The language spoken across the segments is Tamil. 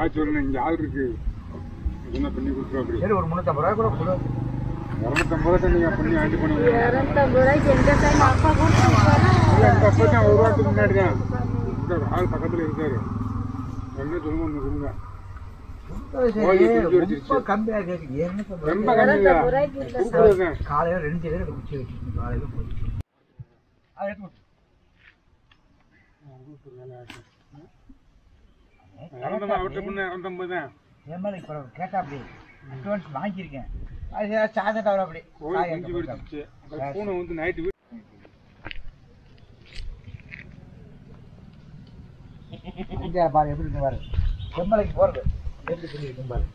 சொல்லணும் இங்க ஆள் இருக்கு என்ன பண்ணி கொடுத்துருவா அப்படி சரி ஒரு முந்நூற்றம்பது ரூபாய் கூட கொடு இரநூத்தம்பது ரூபா நீங்க பண்ணி ஆண்டி பண்ணுங்க இரநூத்தம்பது ரூபாய்க்கு எந்த டைம் அப்பா கொடுத்து இல்ல இந்த அப்பா தான் ஒரு வாரத்துக்கு முன்னாடி தான் இந்த ஆள் பக்கத்துல இருக்காரு என்ன சொல்லுங்க ஒண்ணு சொல்லுங்க கோழி குஞ்சு வச்சிருச்சு. ரொம்ப கம்மியாக கேட்குது இரநூத்தம்பது ரொம்ப கம்மி இல்ல இரநூத்தம்பது ரூபாய்க்கு இல்லை கொடுக்குறதுதான் காலையில் ரெண்டு பேர் குச்சி வச்சுருக்கோம் காலையில் போய் அதை எடுத்து விட்டு. இரநூத்தம்பது அவர்கிட்ட பண்ண இரநூத்தம்பது தான் என் மேலே இப்போ கேட்டா அப்படி அட்வான்ஸ் வாங்கியிருக்கேன் அது சாயந்தரம் தவிர அப்படி கோழி காய் குஞ்சு எடுத்து வெடிச்சிச்சு அப்புறம் பூனை வந்து நைட்டு இங்கே பாரு எப்படி இருக்கு பாரு செம்மலைக்கு போகிறது எப்படி சொல்லி இருக்கும் பாரு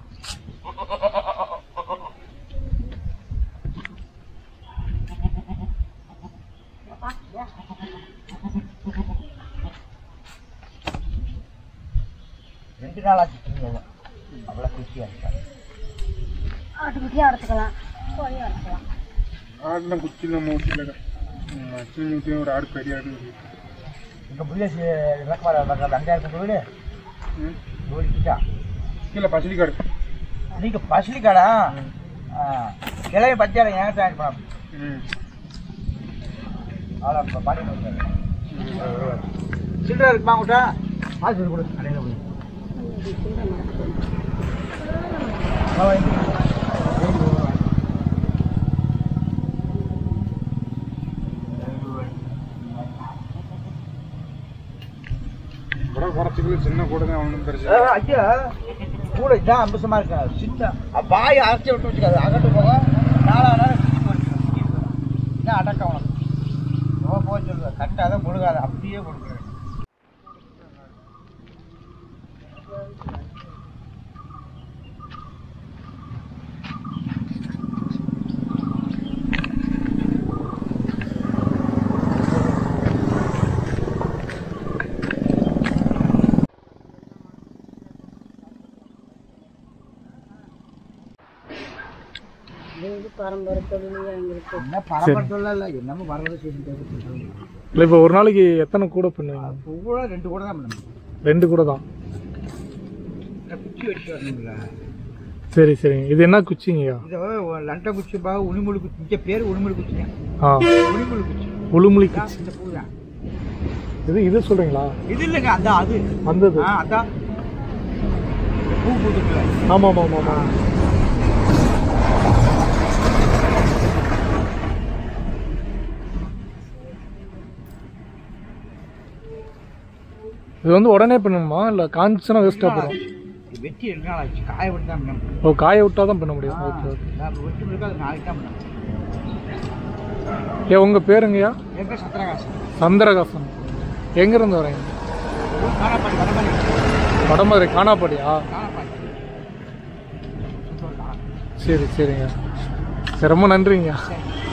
ரெண்டு நாள் ஆச்சு தூங்கல அவ்வளோ குச்சியாக இருக்கா ஆட்டுக்குட்டியும் அறுத்துக்கலாம் கோழியும் அறுத்துக்கலாம் ஆடுலாம் குச்சி நம்ம வீட்டில் சின்ன வீட்டையும் ஒரு ஆடு பெரிய ஆடு இருக்கு. இங்கே புள்ளேஸ் விளக்குமார வெங்காயம் வீடு ம். ஓடிக்கிட்டா கீழே பசலி காடு நீங்கள் பசிலிக்காடா கிளம்பி பச்சாரம் என்கிட்ட ஆட் பண்ண ம் அவ்வளோ இப்போ பண்ணி சில்லறை இருக்குமா உங்கள்கிட்ட ஆ சொல்லி கொடு கடையில் போய் கூட குறைச்சிக்கல சின்ன கூட தான் அவனும் பெருசு ஐயா கூட இதான் அம்பசமாக இருக்கு சின்ன வாய் அரைச்சி விட்டு வச்சுக்காது அகட்டு போக நாலா நாள் சுற்றி போட்டு இதான் அடக்கம் உனக்கு ரொம்ப போக சொல்லுவேன் கட்டாத முழுகாத அப்படியே கொடுக்குறேன் இது பரம்பரை தொழில் எங்களுக்கு என்ன பரம்பரை சொல்லல என்னமோ பரம்பரை செய்து இல்லை இப்போ ஒரு நாளைக்கு எத்தனை கூட பண்ணுவீங்க ஒவ்வொரு ரெண்டு கூட தான் பண்ணணும் ரெண்டு கூட தான் இந்த குச்சி வச்சு வரணும்ல சரி சரிங்க இது என்ன குச்சிங்கய்யா இதை லண்ட குச்சி பா உளிமுழு குச்சி இங்கே பேர் உளிமுழு குச்சி ஆ உளிமுழு குச்சி உளுமுளி இதான் குச்சி இந்த பூ தான் இது இது சொல்கிறீங்களா இது இல்லைங்க அதான் அது வந்தது ஆ அதான் பூ பூத்துக்குள்ள ஆமாம் ஆமாம் ஆமாம் இது வந்து உடனே பண்ணணுமா இல்லை காஞ்சிச்சுன்னா வேஸ்ட்டாக போயிடும் இது வெட்டி ரெண்டு நாள் ஆச்சு காய விட்டு தான் பண்ணணும் ஓ காய விட்டால் தான் பண்ண முடியும் ஓகே ஓகே நான் வெட்டி முடிக்க அது நாளைக்கு தான் பண்ணணும் ஏ உங்கள் பேருங்கய்யா எங்க சத்திரகாசம் சந்திரகாசன் எங்கேருந்து வரீங்க காணாப்பாடி வடமலை வடமதுரை காணாப்பாடியா காணாப்பாடி சுத்தம் காணா சரி சரிங்க சரி ரொம்ப நன்றிங்க சரி